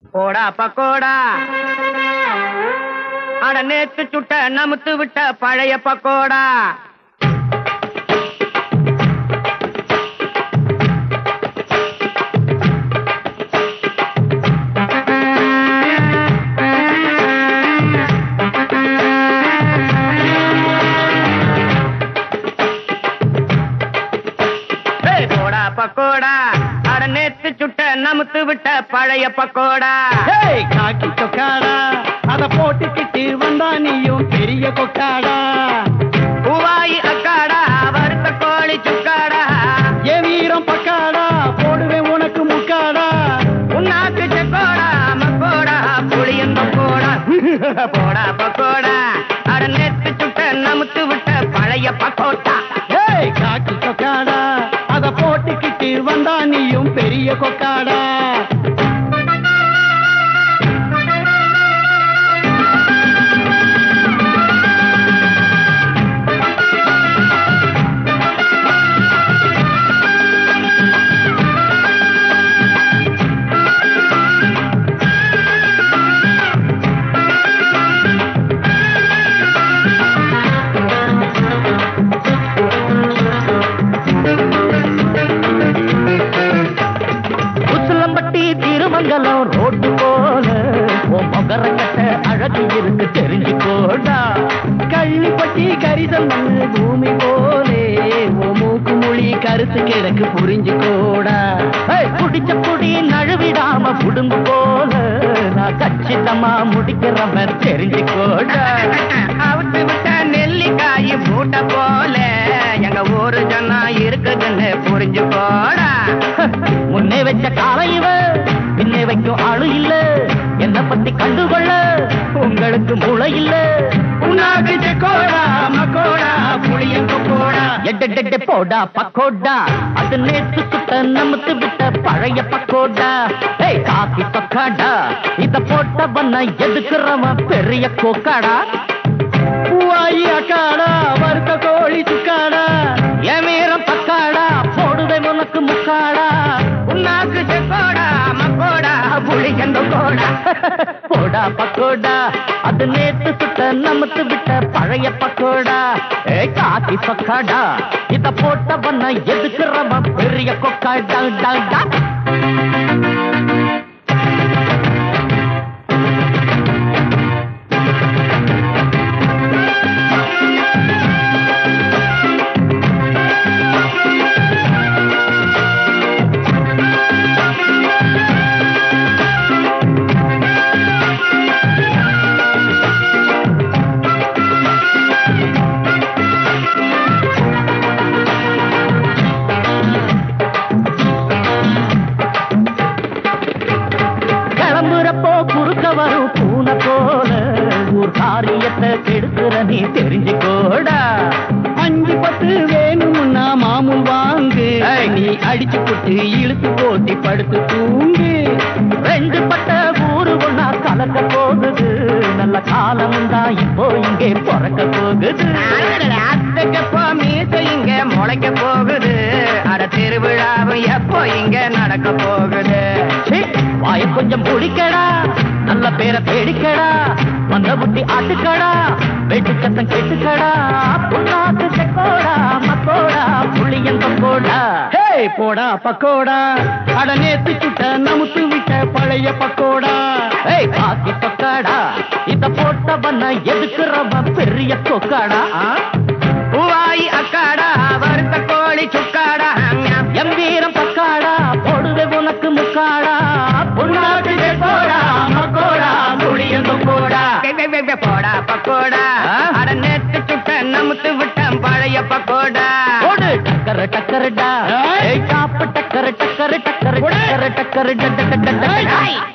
போடா பக்கோடா அட நேத்து சுட்ட நமுத்து விட்ட பழைய பக்கோடா ஏய், போடா பக்கோடா அட நேத்து சுட்ட நமுத்து விட்ட பழைய பக்கோடா ஹேய், காக்கி சொக்காடா அத போட்டுக்கிட்டு வந்தா நீயும் பெரிய கொக்காடா பூவாயி அக்காடா வறுத்த கோழி சுக்காடா ஏ வீரம் பக்காடா போடுவேன் உனக்கு முக்காடா உன்னாக்கு செக்கோடா மக்கோடா புளியன் பக்கோடா போடா பக்கோடா அட நேத்து சுட்ட நமுத்து விட்ட பழைய பக்கோட்டா ஹேய், காக்கி சொக்காடா அத போட்டுக்கிட்டு வந்தா நீயும் பெரிய கொக்காடா உசிலம்பட்டி திருமங்கலம் ரோட்டு போல உன் முகர கட்ட அழகு இருக்கு தெரிஞ்சுக்கோடா கள்ளிப்பட்டி கரிசல் மண்ணு பூமி போலே ஓ மூக்கு மொழி கருத்து கிழக்கு புரிஞ்சுக்கோடா ஏய், புடிச்ச புடி நழுவிடாம புடுங்கு போல நான் கச்சிதமா முடிக்கிறவன் தெரிஞ்சுக்கோடா அவுத்து விட்ட நெல்லிக்காய் மூட்டை போல எங்க ஊரு ஜனா இருக்குதுன்னு புரிஞ்சு போடா முன்னே வச்ச காலை இவ பின்னே வைக்கும் ஆளு இல்ல என்ன பத்தி கண்டுகொள்ள உங்களுக்கு மூளை இல்ல உன்னாக்கு செக்கோடா மக்கோடா புளியன் கொக்கோடா எட்டெட்டெட்டே போடா பக்கோடா அது நேத்து சுட்ட நமத்து விட்ட பழைய பக்கோடா ஏய் காக்கி பக்காடா இத போட்டவன எதுக்குறவன் பெரிய கோக்காடா பூவாயி அக்காடா வறுத்த கோழி சுக்காடா என் வீரம் பக்காடா போடுவேன் உனக்கு முக்காடா உன்னாக்கு செக்கோடா மக்கோடா புளியன் பக்கோடா போடா பக்கோடா அது நேத்து சுட்ட நமத்து விட்ட பழைய பக்கோடா ஏய் காக்கி பக்காடா இத போட்டவன எதுக்குறவன் பெரிய கொக்காடா டா, டா. கிளம்புறப்போ குறுக்க வரும் பூனை போல ஊர் காரியத்தை கெடுக்கிற நீ தெரிஞ்சுக்கோடா அஞ்சு பத்து வேணும்னா மாமூல் வாங்கு ஏய். நீ அடிச்சு போட்டு இழுத்து போட்டி படுத்து தூங்கு ரெண்டு பட்ட ஊரு ஒன்னா கலக்க போகுது நல்ல காலம் தான் இப்போ இங்கே பிறக்க போகுது அத்தைக்கப்போ மீச இங்க முளைக்க போகுது அட திருவிழாவும் எப்போ இங்க நடக்க போகுது சீ, வாய கொஞ்சம் குடிக்கடா நல்ல பேரை தேடிக்கடா வந்த புட்டி ஆட்டுக்கடா வெட்டு சத்தம் கேட்டுக்கடா புண்ணாக்கு செக்கோடா மக்கோடா புளியங்க போடா ஹேய் போடா பக்கோடா அட நேத்து சுட்ட நமுத்து விட்ட பழைய பக்கோடா ஏய் காக்கி பக்காடா இத போட்டவன எதுக்குறவன் பெரிய கொக்காடா ஆ? பூவாயி அக்காடா வறுத்த கோழி சுக்காடா எம் வீரம் பக்காடா போடுவே உனக்கு முக்காடா புண்ணாக்கு செக்கோடா மக்கோடா புளியங்க போடா வே, வே, வே, வே, போடா பக்கோடா ஆ? அட நேத்து சுட்ட நமுத்து விட்டேன் பழைய பக்கோடா போடு டக்கர டக்கரடா ஏய். ஏய் காப்பு டக்கர டக்கர டக்கர டக்கர டக்கர டக்கர ஏய்.